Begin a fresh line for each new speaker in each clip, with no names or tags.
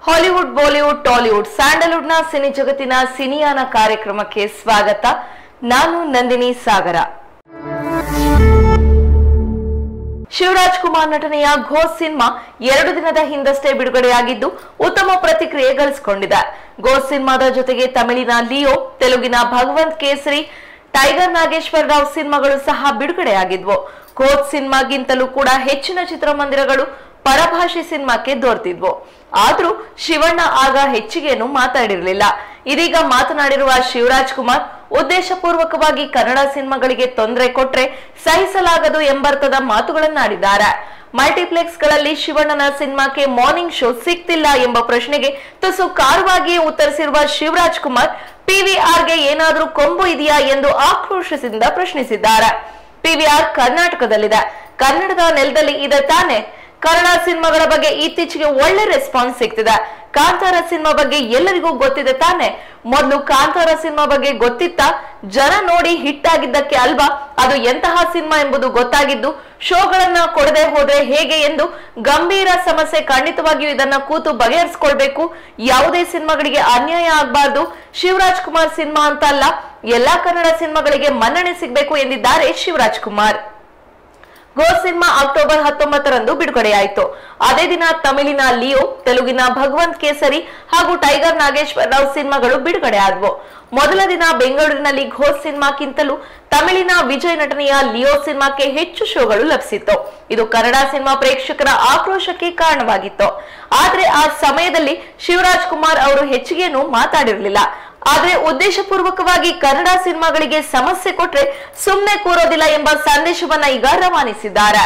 Hollywood Bollywood Tollywood ಸ್ಯಾಂಡಲ್ವುಡ್ನ cine ಜಗತ್ತಿನ ಸಿನಿಯಾನ ಕಾರ್ಯಕ್ರಮಕ್ಕೆ ಸ್ವಾಗತ ನಾನು ನಂದಿನಿ ಸಾಗರ ಶಿವರಾಜ್ ಕುಮಾರ್ ನಟನೆಯ ಘೋಷ್ ಸಿನಿಮಾ ಎರಡು ದಿನದ ಹಿಂದಷ್ಟೇ ಬಿಡುಗಡೆಯಾಗಿದ್ದು ಉತ್ತಮ ಪ್ರತಿಕ್ರಿಯೆ ಗಳಿಸಿಕೊಂಡಿದೆ ಘೋಷ್ ಸಿನಿಮಾದ ಜೊತೆಗೆ ತಮಿಳಿನ ಲಿಯೋ ತೆಲುಗಿನ ಭಗವಂತ್ ಕೇಸರಿ ಟೈಗರ್ ನಾಗೇಶ್ವರ ರಾವ್ ಸಿನಿಮಾಗಳು ಸಹ ಬಿಡುಗಡೆಯಾಗಿದ್ವು ಘೋಷ್ ಸಿನಿಮಾಗಿಂತಲೂ ಕೂಡ ಹೆಚ್ಚಿನ ಚಿತ್ರಮಂದಿರಗಳು ಪರಭಾಷೆ ಸಿನಿಮಾಕ್ಕೆ ದೊರೆತಿದ್ವು ಆದ್ರೂ ಶಿವಣ್ಣ ಆಗ ಹೆಚ್ಚಿಗೇನು ಮಾತಾಡಿರ್ಲಿಲ್ಲ ಇದೀಗ ಮಾತನಾಡಿರುವ ಶಿವರಾಜ್ ಕುಮಾರ್ ಉದ್ದೇಶಪೂರ್ವಕವಾಗಿ ಕನ್ನಡ ಸಿನಿಮಾಗಳಿಗೆ ತೊಂದರೆ ಕೊಟ್ರೆ ಸಹಿಸಲಾಗದು ಎಂಬರ್ಥದ ಮಾತುಗಳನ್ನಾಡಿದ್ದಾರೆ ಮಲ್ಟಿಪ್ಲೆಕ್ಸ್ ಗಳಲ್ಲಿ ಶಿವಣ್ಣನ ಸಿನಿಮಾಕ್ಕೆ ಮಾರ್ನಿಂಗ್ ಶೋ ಸಿಗ್ತಿಲ್ಲ ಎಂಬ ಪ್ರಶ್ನೆಗೆ ತುಸು ಕಾರವಾಗಿಯೇ ಉತ್ತರಿಸಿರುವ ಶಿವರಾಜ್ ಕುಮಾರ್ ಪಿವಿಆರ್ಗೆ ಏನಾದ್ರೂ ಕೊಂಬು ಇದೆಯಾ ಎಂದು ಆಕ್ರೋಶದಿಂದ ಪ್ರಶ್ನಿಸಿದ್ದಾರೆ ಪಿವಿಆರ್ ಕರ್ನಾಟಕದಲ್ಲಿದೆ ಕನ್ನಡದ ನೆಲದಲ್ಲಿ ಇದೆ ತಾನೆ ಕನ್ನಡ ಸಿನಿಮಾಗಳ ಬಗ್ಗೆ ಇತ್ತೀಚೆಗೆ ಒಳ್ಳೆ ರೆಸ್ಪಾನ್ಸ್ ಸಿಗ್ತಿದೆ ಕಾಂತಾರ ಸಿನಿಮಾ ಬಗ್ಗೆ ಎಲ್ಲರಿಗೂ ಗೊತ್ತಿದೆ ತಾನೆ ಮೊದಲು ಕಾಂತಾರ ಸಿನಿಮಾ ಬಗ್ಗೆ ಗೊತ್ತಿತ್ತ ಜನ ನೋಡಿ ಹಿಟ್ ಆಗಿದ್ದಕ್ಕೆ ಅಲ್ವಾ ಅದು ಎಂತಹ ಸಿನಿಮಾ ಎಂಬುದು ಗೊತ್ತಾಗಿದ್ದು ಶೋಗಳನ್ನ ಕೊಡದೆ ಹೋದ್ರೆ ಹೇಗೆ ಎಂದು ಗಂಭೀರ ಸಮಸ್ಯೆ ಖಂಡಿತವಾಗಿಯೂ ಇದನ್ನ ಕೂತು ಬಗೆಹರಿಸಿಕೊಳ್ಬೇಕು ಯಾವುದೇ ಸಿನಿಮಾಗಳಿಗೆ ಅನ್ಯಾಯ ಆಗಬಾರ್ದು ಶಿವರಾಜ್ ಕುಮಾರ್ ಸಿನಿಮಾ ಅಂತ ಅಲ್ಲ ಎಲ್ಲಾ ಕನ್ನಡ ಸಿನಿಮಾಗಳಿಗೆ ಮನ್ನಣೆ ಸಿಗಬೇಕು ಎಂದಿದ್ದಾರೆ ಶಿವರಾಜ್ ಕುಮಾರ್ ಗೋ ಸಿನಿಮಾ ಅಕ್ಟೋಬರ್ ಹತ್ತೊಂಬತ್ತರಂದು ಬಿಡುಗಡೆಯಾಯಿತು ಅದೇ ದಿನ ತಮಿಳಿನ ಲಿಯೋ ತೆಲುಗಿನ ಭಗವಂತ್ ಕೇಸರಿ ಹಾಗೂ ಟೈಗರ್ ನಾಗೇಶ್ವರ ರಾವ್ ಸಿನಿಮಾಗಳು ಬಿಡುಗಡೆ ಆದವು ಮೊದಲ ದಿನ ಬೆಂಗಳೂರಿನಲ್ಲಿ ಘೋಷ್ ಸಿನಿಮಾಕ್ಕಿಂತಲೂ ತಮಿಳಿನ ವಿಜಯ್ ನಟನೆಯ ಲಿಯೋ ಸಿನಿಮಾಕ್ಕೆ ಹೆಚ್ಚು ಶೋಗಳು ಲಭಿಸಿತ್ತು ಇದು ಕನ್ನಡ ಸಿನಿಮಾ ಪ್ರೇಕ್ಷಕರ ಆಕ್ರೋಶಕ್ಕೆ ಕಾರಣವಾಗಿತ್ತು ಆದ್ರೆ ಆ ಸಮಯದಲ್ಲಿ ಶಿವರಾಜ್ ಕುಮಾರ್ ಅವರು ಹೆಚ್ಚಿಗೇನು ಮಾತಾಡಿರಲಿಲ್ಲ ಆದ್ರೆ ಉದ್ದೇಶಪೂರ್ವಕವಾಗಿ ಕನ್ನಡ ಸಿನಿಮಾಗಳಿಗೆ ಸಮಸ್ಯೆ ಕೊಟ್ರೆ ಸುಮ್ಮನೆ ಕೂರೋದಿಲ್ಲ ಎಂಬ ಸಂದೇಶವನ್ನ ಈಗ ರವಾನಿಸಿದ್ದಾರೆ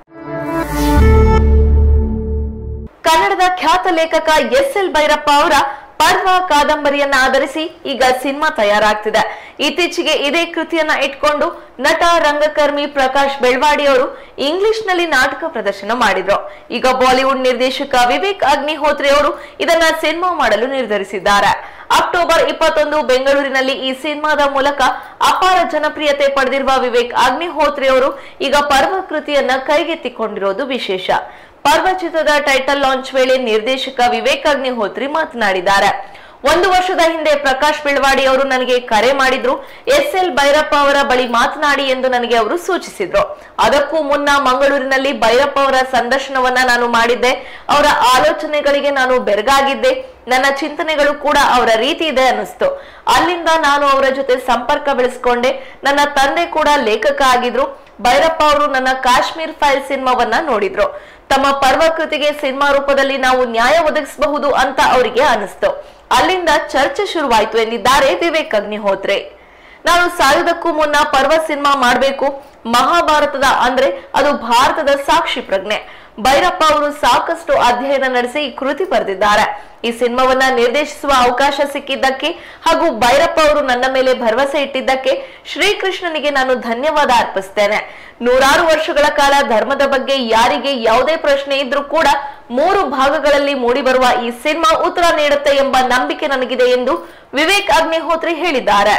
ಕನ್ನಡದ ಖ್ಯಾತ ಲೇಖಕ ಎಸ್ ಎಲ್ ಭೈರಪ್ಪ ಅವರ ಪರ್ವ ಕಾದಂಬರಿಯನ್ನ ಆಧರಿಸಿ ಈಗ ಸಿನಿಮಾ ತಯಾರಾಗ್ತಿದೆ ಇತ್ತೀಚೆಗೆ ಇದೇ ಕೃತಿಯನ್ನ ಇಟ್ಕೊಂಡು ನಟ ರಂಗಕರ್ಮಿ ಪ್ರಕಾಶ್ ಬೆಳ್ವಾಡಿ ಅವರು ಇಂಗ್ಲಿಷ್ ನಲ್ಲಿ ನಾಟಕ ಪ್ರದರ್ಶನ ಮಾಡಿದ್ರು ಈಗ ಬಾಲಿವುಡ್ ನಿರ್ದೇಶಕ ವಿವೇಕ್ ಅಗ್ನಿಹೋತ್ರಿ ಅವರು ಇದನ್ನ ಸಿನಿಮಾ ಮಾಡಲು ನಿರ್ಧರಿಸಿದ್ದಾರೆ ಅಕ್ಟೋಬರ್ ಇಪ್ಪತ್ತೊಂದು ಬೆಂಗಳೂರಿನಲ್ಲಿ ಈ ಸಿನಿಮಾದ ಮೂಲಕ ಅಪಾರ ಜನಪ್ರಿಯತೆ ಪಡೆದಿರುವ ವಿವೇಕ್ ಅಗ್ನಿಹೋತ್ರಿ ಅವರು ಈಗ ಪರ್ವ ಕೃತಿಯನ್ನ ಕೈಗೆತ್ತಿಕೊಂಡಿರೋದು ವಿಶೇಷ ಪರ್ವ ಚಿತ್ರದ ಟೈಟಲ್ ಲಾಂಚ್ ವೇಳೆ ನಿರ್ದೇಶಕ ವಿವೇಕ್ ಅಗ್ನಿಹೋತ್ರಿ ಮಾತನಾಡಿದ್ದಾರೆ ಒಂದು ವರ್ಷದ ಹಿಂದೆ ಪ್ರಕಾಶ್ ಬೆಳವಾಡಿ ಅವರು ನನಗೆ ಕರೆ ಮಾಡಿದ್ರು ಎಸ್ ಎಲ್ ಭೈರಪ್ಪ ಅವರ ಬಳಿ ಮಾತನಾಡಿ ಎಂದು ನನಗೆ ಅವರು ಸೂಚಿಸಿದ್ರು ಅದಕ್ಕೂ ಮುನ್ನ ಮಂಗಳೂರಿನಲ್ಲಿ ಭೈರಪ್ಪ ಅವರ ಸಂದರ್ಶನವನ್ನ ನಾನು ಮಾಡಿದ್ದೆ ಅವರ ಆಲೋಚನೆಗಳಿಗೆ ನಾನು ಬೆರಗಾಗಿದ್ದೆ ನನ್ನ ಚಿಂತನೆಗಳು ಕೂಡ ಅವರ ರೀತಿ ಇದೆ ಅನ್ನಿಸ್ತು ಅಲ್ಲಿಂದ ನಾನು ಅವರ ಜೊತೆ ಸಂಪರ್ಕ ಬೆಳೆಸ್ಕೊಂಡೆ ನನ್ನ ತಂದೆ ಕೂಡ ಲೇಖಕ ಆಗಿದ್ರು ಭೈರಪ್ಪ ಅವರು ನನ್ನ ಕಾಶ್ಮೀರ್ ಫೈಲ್ ಸಿನಿಮಾವನ್ನ ನೋಡಿದ್ರು ತಮ್ಮ ಪರ್ವ ಕೃತಿಗೆ ಸಿನಿಮಾ ರೂಪದಲ್ಲಿ ನಾವು ನ್ಯಾಯ ಒದಗಿಸಬಹುದು ಅಂತ ಅವರಿಗೆ ಅನಿಸ್ತು ಅಲ್ಲಿಂದ ಚರ್ಚೆ ಶುರುವಾಯಿತು ಎಂದಿದ್ದಾರೆ ವಿವೇಕ್ ಅಗ್ನಿಹೋತ್ರೆ ನಾನು ಸಾಯುವುದಕ್ಕೂ ಮುನ್ನ ಪರ್ವ ಸಿನಿಮಾ ಮಾಡಬೇಕು ಮಹಾಭಾರತದ ಅಂದ್ರೆ ಅದು ಭಾರತದ ಸಾಕ್ಷಿ ಪ್ರಜ್ಞೆ ಭೈರಪ್ಪ ಅವರು ಸಾಕಷ್ಟು ಅಧ್ಯಯನ ನಡೆಸಿ ಈ ಕೃತಿ ಬರೆದಿದ್ದಾರೆ ಈ ಸಿನಿಮಾವನ್ನ ನಿರ್ದೇಶಿಸುವ ಅವಕಾಶ ಸಿಕ್ಕಿದ್ದಕ್ಕೆ ಹಾಗೂ ಭೈರಪ್ಪ ಅವರು ನನ್ನ ಮೇಲೆ ಭರವಸೆ ಇಟ್ಟಿದ್ದಕ್ಕೆ ಶ್ರೀಕೃಷ್ಣನಿಗೆ ನಾನು ಧನ್ಯವಾದ ಅರ್ಪಿಸ್ತೇನೆ ನೂರಾರು ವರ್ಷಗಳ ಕಾಲ ಧರ್ಮದ ಬಗ್ಗೆ ಯಾರಿಗೆ ಯಾವುದೇ ಪ್ರಶ್ನೆ ಇದ್ರೂ ಕೂಡ ಮೂರು ಭಾಗಗಳಲ್ಲಿ ಮೂಡಿಬರುವ ಈ ಸಿನಿಮಾ ಉತ್ತರ ನೀಡುತ್ತೆ ಎಂಬ ನಂಬಿಕೆ ನನಗಿದೆ ಎಂದು ವಿವೇಕ್ ಅಗ್ನಿಹೋತ್ರಿ ಹೇಳಿದ್ದಾರೆ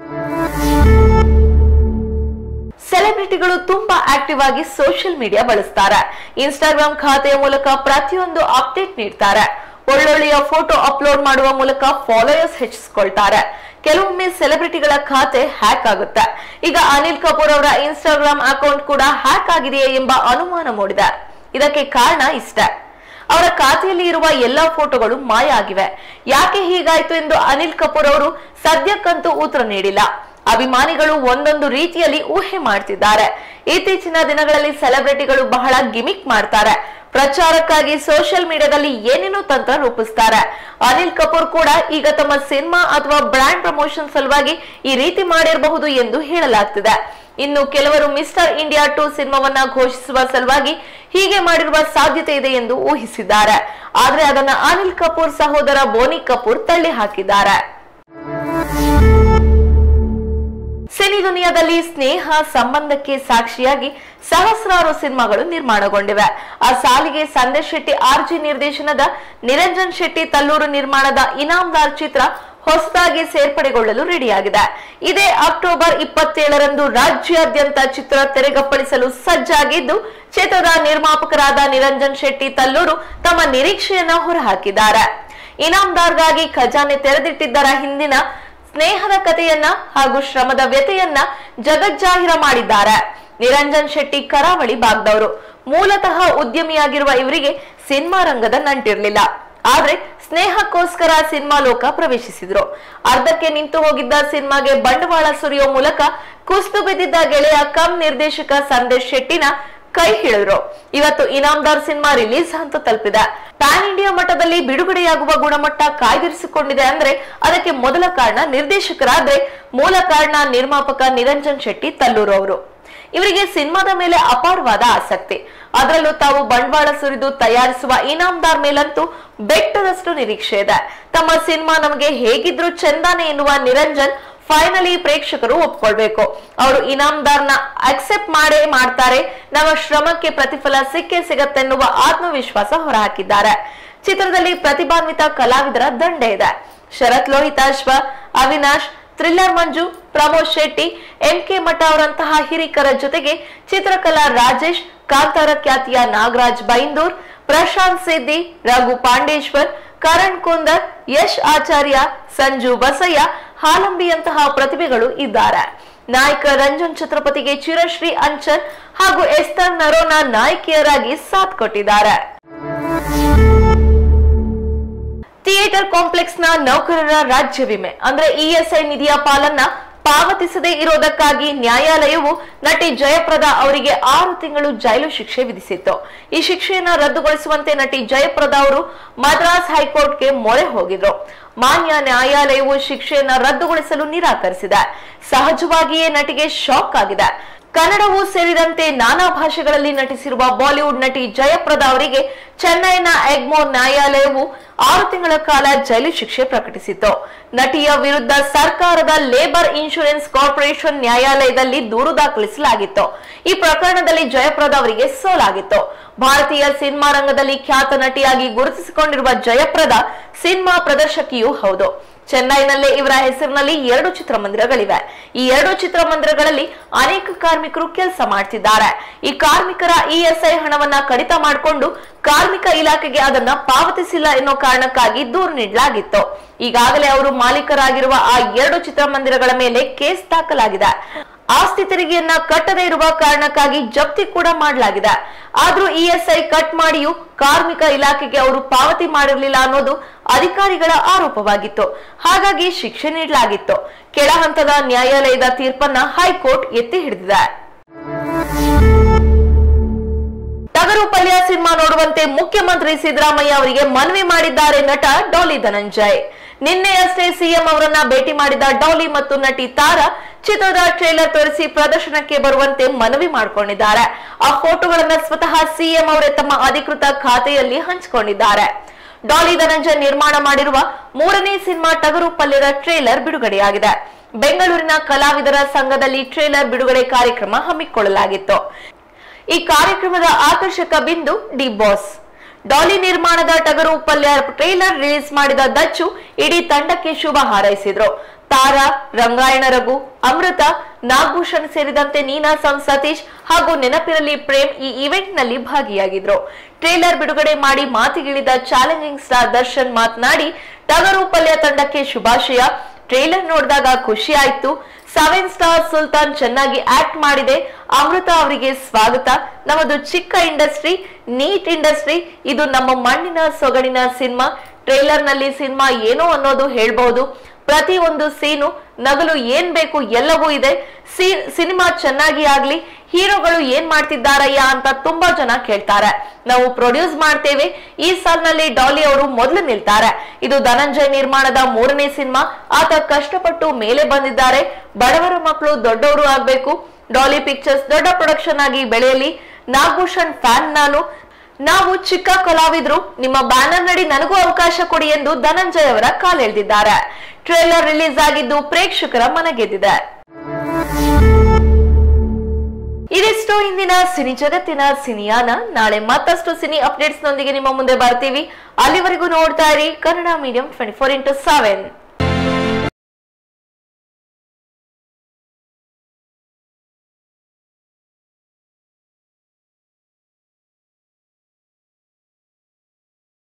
ಸೆಲೆಬ್ರಿಟಿಗಳು ತುಂಬಾ ಆಕ್ಟಿವ್ ಆಗಿ ಸೋಷಿಯಲ್ ಮೀಡಿಯಾ ಬಳಸ್ತಾರೆ ಇನ್ಸ್ಟಾಗ್ರಾಮ್ ಖಾತೆಯ ಮೂಲಕ ಪ್ರತಿಯೊಂದು ಅಪ್ಡೇಟ್ ನೀಡ್ತಾರೆ ಒಳ್ಳೊಳ್ಳೆಯ ಫೋಟೋ ಅಪ್ಲೋಡ್ ಮಾಡುವ ಮೂಲಕ ಫಾಲೋಯರ್ಸ್ ಹೆಚ್ಚಿಸಿಕೊಳ್ತಾರೆ ಕೆಲವೊಮ್ಮೆ ಸೆಲೆಬ್ರಿಟಿಗಳ ಖಾತೆ ಹ್ಯಾಕ್ ಆಗುತ್ತೆ ಈಗ ಅನಿಲ್ ಕಪೂರ್ ಅವರ ಇನ್ಸ್ಟಾಗ್ರಾಮ್ ಅಕೌಂಟ್ ಕೂಡ ಹ್ಯಾಕ್ ಆಗಿದೆಯೇ ಎಂಬ ಅನುಮಾನ ಮೂಡಿದೆ ಇದಕ್ಕೆ ಕಾರಣ ಇಷ್ಟ ಅವರ ಖಾತೆಯಲ್ಲಿ ಇರುವ ಎಲ್ಲಾ ಫೋಟೋಗಳು ಮಾಯ ಆಗಿವೆ ಯಾಕೆ ಹೀಗಾಯ್ತು ಎಂದು ಅನಿಲ್ ಕಪೂರ್ ಅವರು ಸದ್ಯಕ್ಕಂತೂ ಉತ್ತರ ನೀಡಿಲ್ಲ ಅಭಿಮಾನಿಗಳು ಒಂದೊಂದು ರೀತಿಯಲ್ಲಿ ಊಹೆ ಮಾಡ್ತಿದ್ದಾರೆ ಇತ್ತೀಚಿನ ದಿನಗಳಲ್ಲಿ ಸೆಲೆಬ್ರಿಟಿಗಳು ಬಹಳ ಗಿಮಿಕ್ ಮಾಡ್ತಾರೆ ಪ್ರಚಾರಕ್ಕಾಗಿ ಸೋಷಿಯಲ್ ಮೀಡಿಯಾದಲ್ಲಿ ಏನೇನೋ ತಂತ್ರ ರೂಪಿಸ್ತಾರೆ ಅನಿಲ್ ಕಪೂರ್ ಕೂಡ ಈಗ ತಮ್ಮ ಸಿನಿಮಾ ಅಥವಾ ಬ್ರ್ಯಾಂಡ್ ಪ್ರಮೋಷನ್ ಸಲುವಾಗಿ ಈ ರೀತಿ ಮಾಡಿರಬಹುದು ಎಂದು ಹೇಳಲಾಗ್ತಿದೆ ಇನ್ನು ಕೆಲವರು ಮಿಸ್ಟರ್ ಇಂಡಿಯಾ ಟು ಸಿನಿಮಾವನ್ನ ಘೋಷಿಸುವ ಸಲುವಾಗಿ ಹೀಗೆ ಮಾಡಿರುವ ಸಾಧ್ಯತೆ ಇದೆ ಎಂದು ಊಹಿಸಿದ್ದಾರೆ ಆದ್ರೆ ಅದನ್ನ ಅನಿಲ್ ಕಪೂರ್ ಸಹೋದರ ಬೋನಿ ಕಪೂರ್ ತಳ್ಳಿ ಹಾಕಿದ್ದಾರೆ ಸಿನಿ ದುನಿಯಾದಲ್ಲಿ ಸ್ನೇಹ ಸಂಬಂಧಕ್ಕೆ ಸಾಕ್ಷಿಯಾಗಿ ಸಹಸ್ರಾರು ಸಿನಿಮಾಗಳು ನಿರ್ಮಾಣಗೊಂಡಿವೆ ಆ ಸಾಲಿಗೆ ಸಂದೇಶ್ ಶೆಟ್ಟಿ ಆರ್ಜಿ ನಿರ್ದೇಶನದ ನಿರಂಜನ್ ಶೆಟ್ಟಿ ತಲ್ಲೂರು ನಿರ್ಮಾಣದ ಇನಾಮ್ದಾರ್ ಚಿತ್ರ ಹೊಸದಾಗಿ ಸೇರ್ಪಡೆಗೊಳ್ಳಲು ರೆಡಿಯಾಗಿದೆ ಇದೇ ಅಕ್ಟೋಬರ್ ಇಪ್ಪತ್ತೇಳರಂದು ರಾಜ್ಯಾದ್ಯಂತ ಚಿತ್ರ ತೆರೆಗಪ್ಪಳಿಸಲು ಸಜ್ಜಾಗಿದ್ದು ಚಿತ್ರದ ನಿರ್ಮಾಪಕರಾದ ನಿರಂಜನ್ ಶೆಟ್ಟಿ ತಲ್ಲೂರು ತಮ್ಮ ನಿರೀಕ್ಷೆಯನ್ನ ಹೊರಹಾಕಿದ್ದಾರೆ ಇನಾಮ್ದಾರ್ಗಾಗಿ ಖಜಾನೆ ತೆರೆದಿಟ್ಟಿದ್ದರ ಹಿಂದಿನ ಸ್ನೇಹದ ಕಥೆಯನ್ನ ಹಾಗೂ ಶ್ರಮದ ವ್ಯತೆಯನ್ನ ಜಗಜ್ಜಾಹಿರ ಮಾಡಿದ್ದಾರೆ ನಿರಂಜನ್ ಶೆಟ್ಟಿ ಕರಾವಳಿ ಭಾಗದವರು ಮೂಲತಃ ಉದ್ಯಮಿಯಾಗಿರುವ ಇವರಿಗೆ ಸಿನಿಮಾ ರಂಗದ ನಂಟಿರ್ಲಿಲ್ಲ ಆದ್ರೆ ಸ್ನೇಹಕ್ಕೋಸ್ಕರ ಸಿನಿಮಾ ಲೋಕ ಪ್ರವೇಶಿಸಿದ್ರು ಅರ್ಧಕ್ಕೆ ನಿಂತು ಹೋಗಿದ್ದ ಸಿನಿಮಾಗೆ ಬಂಡವಾಳ ಸುರಿಯೋ ಮೂಲಕ ಕುಸ್ತು ಬಿದ್ದಿದ್ದ ಗೆಳೆಯ ಕಮ್ ನಿರ್ದೇಶಕ ಸಂದೇಶ್ ಶೆಟ್ಟಿನ ಕೈ ಹಿಡಿದ್ರು ಇವತ್ತು ಇನಾಮ್ದಾರ್ ಸಿನಿಮಾ ರಿಲೀಸ್ ಹಂತ ತಲುಪಿದೆ ಪ್ಯಾನ್ ಇಂಡಿಯಾ ಮಟ್ಟದಲ್ಲಿ ಬಿಡುಗಡೆಯಾಗುವ ಗುಣಮಟ್ಟ ಕಾಯ್ದಿರಿಸಿಕೊಂಡಿದೆ ಅಂದ್ರೆ ಅದಕ್ಕೆ ಮೊದಲ ಕಾರಣ ನಿರ್ದೇಶಕರಾದ್ರೆ ಮೂಲ ಕಾರಣ ನಿರ್ಮಾಪಕ ನಿರಂಜನ್ ಶೆಟ್ಟಿ ತಲ್ಲೂರು ಅವರು ಇವರಿಗೆ ಸಿನಿಮಾದ ಮೇಲೆ ಅಪಾರವಾದ ಆಸಕ್ತಿ ಅದರಲ್ಲೂ ತಾವು ಬಂಡವಾಳ ಸುರಿದು ತಯಾರಿಸುವ ಇನಾಮ್ದಾರ್ ಮೇಲಂತೂ ಬೆಟ್ಟದಷ್ಟು ನಿರೀಕ್ಷೆ ಇದೆ ತಮ್ಮ ಸಿನಿಮಾ ನಮಗೆ ಹೇಗಿದ್ರು ಚಂದಾನೆ ಎನ್ನುವ ನಿರಂಜನ್ ಫೈನಲಿ ಪ್ರೇಕ್ಷಕರು ಒಪ್ಕೊಳ್ಬೇಕು ಅವರು ಇನಾಮ್ದಾರ್ನ ಅಕ್ಸೆಪ್ಟ್ ಮಾಡೇ ಮಾಡ್ತಾರೆ ನಮ್ಮ ಶ್ರಮಕ್ಕೆ ಪ್ರತಿಫಲ ಸಿಕ್ಕೇ ಸಿಗತ್ತೆನ್ನುವ ಆತ್ಮವಿಶ್ವಾಸ ಹೊರಹಾಕಿದ್ದಾರೆ ಚಿತ್ರದಲ್ಲಿ ಪ್ರತಿಭಾನ್ವಿತ ಕಲಾವಿದರ ದಂಡೆ ಇದೆ ಶರತ್ ಲೋಹಿತಾಶ್ವ ಅವಿನಾಶ್ ಥ್ರಿಲ್ಲರ್ ಮಂಜು ಪ್ರಮೋದ್ ಶೆಟ್ಟಿ ಎಂ ಕೆ ಮಠ ಅವರಂತಹ ಹಿರಿಕರ ಜೊತೆಗೆ ಚಿತ್ರಕಲಾ ರಾಜೇಶ್ ಕಾಂತಾರ ಖ್ಯಾತಿಯ ನಾಗರಾಜ್ ಬೈಂದೂರ್ ಪ್ರಶಾಂತ್ ಸಿದ್ದಿ ರಘು ಪಾಂಡೇಶ್ವರ್ ಕರಣ್ ಕುಂದರ್ ಯಶ್ ಆಚಾರ್ಯ ಸಂಜು ಬಸಯ್ಯ ಹಾಲಂಬಿಯಂತಹ ಪ್ರತಿಭೆಗಳು ಇದ್ದಾರೆ ನಾಯಕ ರಂಜನ್ ಛತ್ರಪತಿಗೆ ಚಿರಶ್ರೀ ಅಂಚನ್ ಹಾಗೂ ಎಸ್ತರ್ ನರೋನಾ ನಾಯಕಿಯರಾಗಿ ಸಾಥ್ ಕೊಟ್ಟಿದ್ದಾರೆ ಥಿಯೇಟರ್ ಕಾಂಪ್ಲೆಕ್ಸ್ ನ ನೌಕರರ ರಾಜ್ಯ ವಿಮೆ ಅಂದ್ರೆ ಇಎಸ್ಐ ನಿಧಿಯ ಪಾಲನ್ನ ಪಾವತಿಸದೇ ಇರೋದಕ್ಕಾಗಿ ನ್ಯಾಯಾಲಯವು ನಟಿ ಜಯಪ್ರದ ಅವರಿಗೆ ಆರು ತಿಂಗಳು ಜೈಲು ಶಿಕ್ಷೆ ವಿಧಿಸಿತ್ತು ಈ ಶಿಕ್ಷೆಯನ್ನ ರದ್ದುಗೊಳಿಸುವಂತೆ ನಟಿ ಜಯಪ್ರದ ಅವರು ಮದ್ರಾಸ್ ಹೈಕೋರ್ಟ್ಗೆ ಮೊರೆ ಹೋಗಿದ್ರು ಮಾನ್ಯ ನ್ಯಾಯಾಲಯವು ಶಿಕ್ಷೆಯನ್ನ ರದ್ದುಗೊಳಿಸಲು ನಿರಾಕರಿಸಿದೆ ಸಹಜವಾಗಿಯೇ ನಟಿಗೆ ಶಾಕ್ ಆಗಿದೆ ಕನ್ನಡವೂ ಸೇರಿದಂತೆ ನಾನಾ ಭಾಷೆಗಳಲ್ಲಿ ನಟಿಸಿರುವ ಬಾಲಿವುಡ್ ನಟಿ ಜಯಪ್ರದ ಅವರಿಗೆ ಚೆನ್ನೈನ ಎಗ್ಮೋರ್ ನ್ಯಾಯಾಲಯವು ಆರು ತಿಂಗಳ ಕಾಲ ಜೈಲು ಶಿಕ್ಷೆ ಪ್ರಕಟಿಸಿತ್ತು ನಟಿಯ ವಿರುದ್ಧ ಸರ್ಕಾರದ ಲೇಬರ್ ಇನ್ಶೂರೆನ್ಸ್ ಕಾರ್ಪೊರೇಷನ್ ನ್ಯಾಯಾಲಯದಲ್ಲಿ ದೂರು ದಾಖಲಿಸಲಾಗಿತ್ತು ಈ ಪ್ರಕರಣದಲ್ಲಿ ಜಯಪ್ರದ ಅವರಿಗೆ ಸೋಲಾಗಿತ್ತು ಭಾರತೀಯ ಸಿನಿಮಾ ರಂಗದಲ್ಲಿ ಖ್ಯಾತ ನಟಿಯಾಗಿ ಗುರುತಿಸಿಕೊಂಡಿರುವ ಜಯಪ್ರದ ಸಿನಿಮಾ ಪ್ರದರ್ಶಕಿಯೂ ಹೌದು ಚೆನ್ನೈನಲ್ಲೇ ಇವರ ಹೆಸರಿನಲ್ಲಿ ಎರಡು ಚಿತ್ರಮಂದಿರಗಳಿವೆ ಈ ಎರಡು ಚಿತ್ರಮಂದಿರಗಳಲ್ಲಿ ಅನೇಕ ಕಾರ್ಮಿಕರು ಕೆಲಸ ಮಾಡ್ತಿದ್ದಾರೆ ಈ ಕಾರ್ಮಿಕರ ಇಎಸ್ಐ ಹಣವನ್ನ ಕಡಿತ ಮಾಡಿಕೊಂಡು ಕಾರ್ಮಿಕ ಇಲಾಖೆಗೆ ಅದನ್ನ ಪಾವತಿಸಿಲ್ಲ ಎನ್ನೋ ಕಾರಣಕ್ಕಾಗಿ ದೂರು ನೀಡಲಾಗಿತ್ತು ಈಗಾಗಲೇ ಅವರು ಮಾಲೀಕರಾಗಿರುವ ಆ ಎರಡು ಚಿತ್ರಮಂದಿರಗಳ ಮೇಲೆ ಕೇಸ್ ದಾಖಲಾಗಿದೆ ಆಸ್ತಿ ತೆರಿಗೆಯನ್ನ ಕಟ್ಟದೇ ಇರುವ ಕಾರಣಕ್ಕಾಗಿ ಜಪ್ತಿ ಕೂಡ ಮಾಡಲಾಗಿದೆ ಆದ್ರೂ ಇಎಸ್ಐ ಕಟ್ ಮಾಡಿಯೂ ಕಾರ್ಮಿಕ ಇಲಾಖೆಗೆ ಅವರು ಪಾವತಿ ಮಾಡಿರಲಿಲ್ಲ ಅನ್ನೋದು ಅಧಿಕಾರಿಗಳ ಆರೋಪವಾಗಿತ್ತು ಹಾಗಾಗಿ ಶಿಕ್ಷೆ ನೀಡಲಾಗಿತ್ತು ಕೆಳ ಹಂತದ ನ್ಯಾಯಾಲಯದ ತೀರ್ಪನ್ನ ಹೈಕೋರ್ಟ್ ಎತ್ತಿ ಹಿಡಿದಿದೆ ಟಗರು ಪಲ್ಯ ಸಿನಿಮಾ ನೋಡುವಂತೆ ಮುಖ್ಯಮಂತ್ರಿ ಸಿದ್ದರಾಮಯ್ಯ ಅವರಿಗೆ ಮನವಿ ಮಾಡಿದ್ದಾರೆ ನಟ ಡಾಲಿ ಧನಂಜಯ್ ನಿನ್ನೆಯಷ್ಟೇ ಸಿಎಂ ಅವರನ್ನ ಭೇಟಿ ಮಾಡಿದ ಡಾಲಿ ಮತ್ತು ನಟಿ ತಾರಾ ಚಿತ್ರದ ಟ್ರೇಲರ್ ತೋರಿಸಿ ಪ್ರದರ್ಶನಕ್ಕೆ ಬರುವಂತೆ ಮನವಿ ಮಾಡಿಕೊಂಡಿದ್ದಾರೆ ಆ ಫೋಟೋಗಳನ್ನ ಸ್ವತಃ ಸಿಎಂ ಅವರೇ ತಮ್ಮ ಅಧಿಕೃತ ಖಾತೆಯಲ್ಲಿ ಹಂಚಿಕೊಂಡಿದ್ದಾರೆ ಡಾಲಿ ಧನಂಜಯ್ ನಿರ್ಮಾಣ ಮಾಡಿರುವ ಮೂರನೇ ಸಿನಿಮಾ ಟಗರು ಪಲ್ಯದ ಟ್ರೇಲರ್ ಬಿಡುಗಡೆಯಾಗಿದೆ ಬೆಂಗಳೂರಿನ ಕಲಾವಿದರ ಸಂಘದಲ್ಲಿ ಟ್ರೇಲರ್ ಬಿಡುಗಡೆ ಕಾರ್ಯಕ್ರಮ ಹಮ್ಮಿಕೊಳ್ಳಲಾಗಿತ್ತು ಈ ಕಾರ್ಯಕ್ರಮದ ಆಕರ್ಷಕ ಬಿಂದು ಡಿ ಬಾಸ್ ಡಾಲಿ ನಿರ್ಮಾಣದ ಟಗರು ಪಲ್ಯ ಟ್ರೇಲರ್ ರಿಲೀಸ್ ಮಾಡಿದ ದಚ್ಚು ಇಡೀ ತಂಡಕ್ಕೆ ಶುಭ ಹಾರೈಸಿದ್ರು ತಾರಾ ರಂಗಾಯಣ ರಘು ಅಮೃತ ನಾಗಭೂಷಣ್ ಸೇರಿದಂತೆ ನೀನಾಸಂ ಸತೀಶ್ ಹಾಗೂ ನೆನಪಿರಲಿ ಪ್ರೇಮ್ ಈ ಇವೆಂಟ್ ನಲ್ಲಿ ಭಾಗಿಯಾಗಿದ್ರು ಟ್ರೇಲರ್ ಬಿಡುಗಡೆ ಮಾಡಿ ಮಾತಿಗಿಳಿದ ಚಾಲೆಂಜಿಂಗ್ ಸ್ಟಾರ್ ದರ್ಶನ್ ಮಾತನಾಡಿ ಟಗರು ಪಲ್ಯ ತಂಡಕ್ಕೆ ಶುಭಾಶಯ ಟ್ರೇಲರ್ ನೋಡಿದಾಗ ಖುಷಿ ಆಯ್ತು ಸೆವೆನ್ ಸ್ಟಾರ್ ಸುಲ್ತಾನ್ ಚೆನ್ನಾಗಿ ಆಕ್ಟ್ ಮಾಡಿದೆ ಅಮೃತ ಅವರಿಗೆ ಸ್ವಾಗತ ನಮ್ಮದು ಚಿಕ್ಕ ಇಂಡಸ್ಟ್ರಿ ನೀಟ್ ಇಂಡಸ್ಟ್ರಿ ಇದು ನಮ್ಮ ಮಣ್ಣಿನ ಸೊಗಡಿನ ಸಿನಿಮಾ ಟ್ರೇಲರ್ ನಲ್ಲಿ ಸಿನಿಮಾ ಏನೋ ಅನ್ನೋದು ಹೇಳ್ಬಹುದು ಪ್ರತಿ ಒಂದು ಸೀನು ನಗಲು ಏನ್ ಬೇಕು ಎಲ್ಲವೂ ಇದೆ ಸಿ- ಸಿನಿಮಾ ಚೆನ್ನಾಗಿ ಆಗ್ಲಿ ಹೀರೋಗಳು ಏನ್ ಮಾಡ್ತಿದ್ದಾರಯ್ಯ ಅಂತ ತುಂಬಾ ಜನ ಕೇಳ್ತಾರೆ ನಾವು ಪ್ರೊಡ್ಯೂಸ್ ಮಾಡ್ತೇವೆ ಈ ಸಾಲಿನಲ್ಲಿ ಡಾಲಿ ಅವರು ಮೊದಲು ನಿಲ್ತಾರೆ ಇದು ಧನಂಜಯ್ ನಿರ್ಮಾಣದ ಮೂರನೇ ಸಿನಿಮಾ ಆತ ಕಷ್ಟಪಟ್ಟು ಮೇಲೆ ಬಂದಿದ್ದಾರೆ ಬಡವರ ಮಕ್ಕಳು ದೊಡ್ಡವರು ಆಗ್ಬೇಕು ಡಾಲಿ ಪಿಕ್ಚರ್ಸ್ ದೊಡ್ಡ ಪ್ರೊಡಕ್ಷನ್ ಆಗಿ ಬೆಳೆಯಲಿ ನಾಗಭೂಷಣ್ ಫ್ಯಾನ್ ನಾನು ನಾವು ಚಿಕ್ಕ ಕಲಾವಿದ್ರು ನಿಮ್ಮ ಬ್ಯಾನರ್ ನಡಿ ನನಗೂ ಅವಕಾಶ ಕೊಡಿ ಎಂದು ಧನಂಜಯ್ ಅವರ ಕಾಲೆಳೆದಿದ್ದಾರೆ ಟ್ರೇಲರ್ ರಿಲೀಸ್ ಆಗಿದ್ದು ಪ್ರೇಕ್ಷಕರ ಮನಗೆದ್ದಿದೆ ಇದಿಷ್ಟು ಇಂದಿನ ಸಿನಿ ಜಗತ್ತಿನ ಸಿನಿಯಾನ ನಾಳೆ ಮತ್ತಷ್ಟು ಸಿನಿ ಅಪ್ಡೇಟ್ಸ್ ನೊಂದಿಗೆ ನಿಮ್ಮ ಮುಂದೆ ಬರ್ತೀವಿ ಅಲ್ಲಿವರೆಗೂ ನೋಡ್ತಾ ಇರಿ Kannada medium twenty four into seven